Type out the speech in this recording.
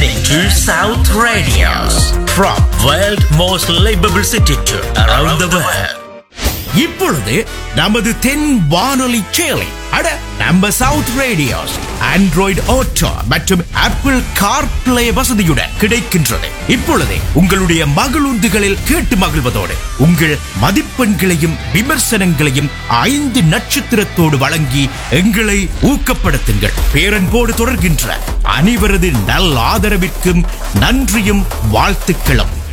listening to South Radios from world most livable city to around the world. இப்பொழுது நமது தென் வானொலி சேலை அட நம்ம சவுத் ரேடியோஸ் ஆண்ட்ராய்டு ஆட்டோ மற்றும் ஆப்பிள் கார்பிளே வசதியுடன் கிடைக்கின்றது இப்பொழுது உங்களுடைய மகளுந்துகளில் கேட்டு மகிழ்வதோடு உங்கள் மதிப்பெண்களையும் விமர்சனங்களையும் ஐந்து நட்சத்திரத்தோடு வழங்கி எங்களை ஊக்கப்படுத்துங்கள் பேரன்போடு தொடர்கின்ற அனைவரது நல் ஆதரவிற்கும் நன்றியும் வாழ்த்துக்களும்